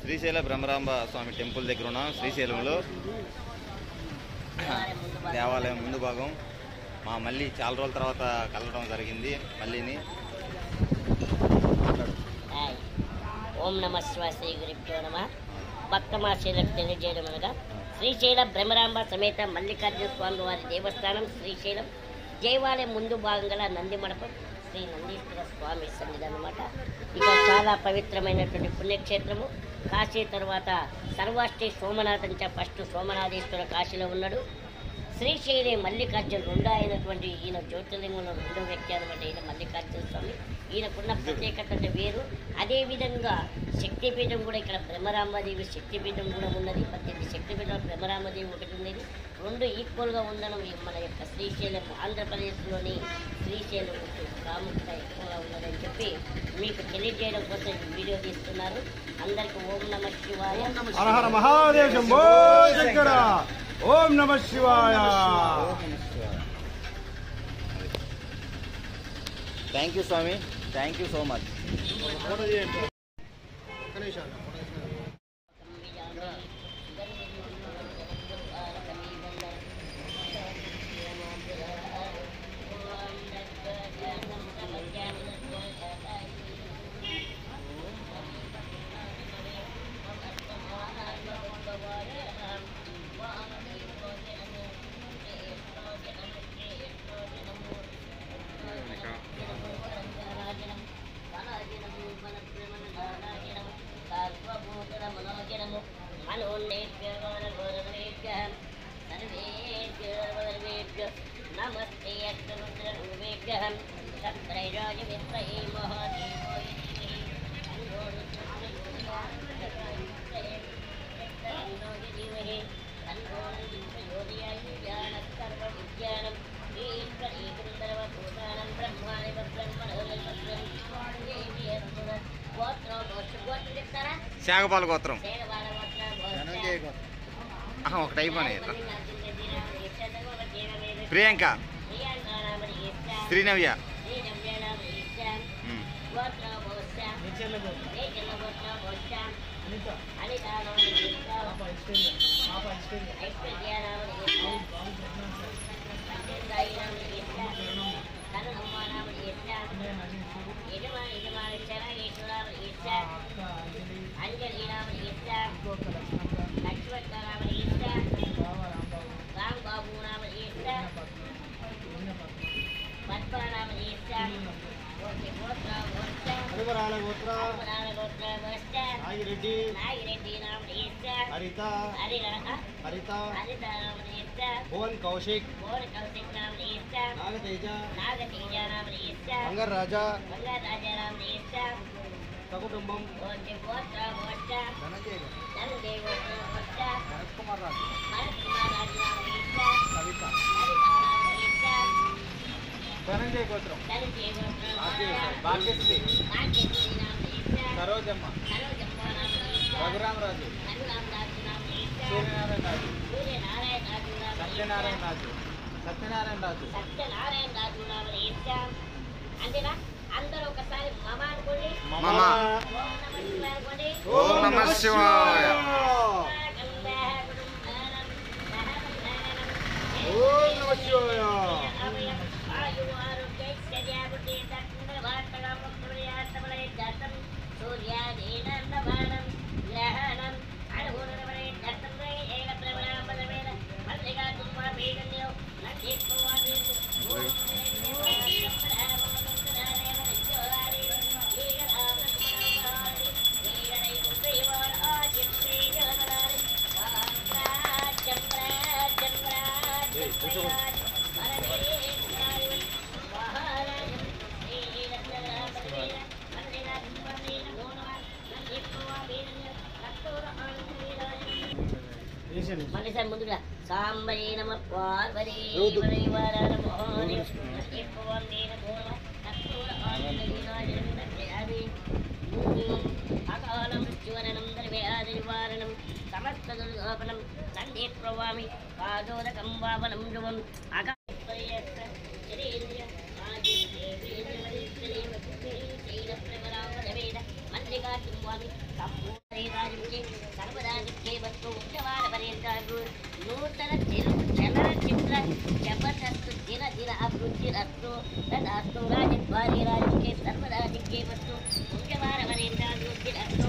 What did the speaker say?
శ్రీశైల బ్రహ్మరాంబ స్వామి temple దగ్గర ఉన్నాం శ్రీశైలంలో దేవాలయం ముందు భాగం మా మళ్ళీ చాలా రోజుల తర్వాత కలవడం జరిగింది మళ్ళీని హాయ్ ఓం నమ శివ శ్రీ గురుభ్యో నమ భక్తమాశీలకు తెలియజేయడం అనగా శ్రీశైల బ్రహ్మరాంబ సమేత మల్లికార్జున స్వామి వారి దేవస్థానం శ్రీశైలం దేవాలయం ముందు భాగం గల నంది మండపం శ్రీ నందీశ్వర స్వామి సన్నిధి అనమాట ఇక చాలా పవిత్రమైనటువంటి పుణ్యక్షేత్రము కాశీ తర్వాత సర్వాష్టి సోమనాథంచ ఫస్ట్ సోమనాథేశ్వర కాశీలో ఉన్నాడు శ్రీశైలి మల్లికార్జున రెండో అయినటువంటి ఈయన జ్యోతిర్లింగంలో రెండో వ్యక్తి అనమాట ఈయన మల్లికార్జున స్వామి ఈయనకున్న ప్రత్యేకత అంటే వేరు అదేవిధంగా శక్తిపీఠం కూడా ఇక్కడ బ్రహ్మరామదేవి శక్తిపీఠం కూడా ఉన్నది పద్దెనిమిది శక్తిపీఠం బ్రహ్మరామదేవి ఒకటి ఉన్నది రెండు ఈక్వల్గా ఉండడం ఈ మన యొక్క శ్రీశైలం ఆంధ్రప్రదేశ్లోని శ్రీశైలం యొక్క ప్రాముఖ్యత ఎక్కువగా ఉన్నదని చెప్పి మీకు తెలియజేయడం కోసం ఈ వీడియో తీస్తున్నారు అందరికీ ఓం నమ శివాయ హర హర మహాదేవ్ శంభో శంకర ఓం నమ శివాయ థ్యాంక్ యూ స్వామి థ్యాంక్ యూ సో మచ్ నమస్తే అక్షరుద్రవేభ్యం సత్రైరాజ విద్మహే మహాదేవో శాగపాల గోత్రం ఆహా, ఒకటి అయిపోయినాయి ప్రియాంక శ్రీనవ్య ఉమ్. అంజలి రామ లక్ష్మణ్ రామ రామ్ బాబు రామ పద్మ రామ ఓకే గోత్ర గోత్ర హరివరాల గోత్ర రామ గోత్ర గోష్ట నాగిరెడ్డి నాగిరెడ్డి రామ హరిత హరి హరిత హరిత రామ భువన్ కౌశిక్ కోడి కౌశిక్ రామ నాగతేజ నాగతీజ రామ బంగారు రాజా బంగారాజ రామ సకుటుంబం ఓకే గోత్ర గోష్ట ధనంజయ నందే గోత్ర గోష్ట భరత్ కుమార్ రాజు భరత్ కుమార్ రాజు రామ కవిత హరిత రామ ధనంజయ గోత్రం ధనంజయ గోత్ర భాగ్యశ్రీ నాగేశ్వరి రామ సరోజమ్మ సరోజమ్మ రామ రఘురామరాజు రఘురామరాజు రామ సూర్యనారాయణ రాజు సూర్యనారాయణ రాజు రామ సత్యనారాయణ రాజు సత్యనారాయణ రాజు సత్యనారాయణ రాజు రామ ఇచ్చాం అంతేనా అందరూ ఒకసారి మమ అనుకోండి మమ. ఓం నమ శివాయ అనుకోండి ఓం నమ శివాయ ఓం నమ శివాయ మనిషి ముందుగా సాంబయే నమ పార్వతీ రౌదు. పరివార మోహని ఎక్కువ నేను గోమ తక్కువ ఆనందీనాజనం దర్శయామి అకాల మృత్యువరణం దర్వ్యాధి నివారణం సమస్త దుర్గోపనం నందే ప్రవామి పాదోదకం వావనం ధ్రువం అగా మల్లికార్జున స్వామి సంపూర్ణ జబర్దస్త్ దిన దిన అభివృద్ధి రస్తు తదాస్తు రాజద్వారి రాజుకే సర్వరాజుకే వస్తు పుణ్యవార వరేంద్రాభివృద్ధి రస్తు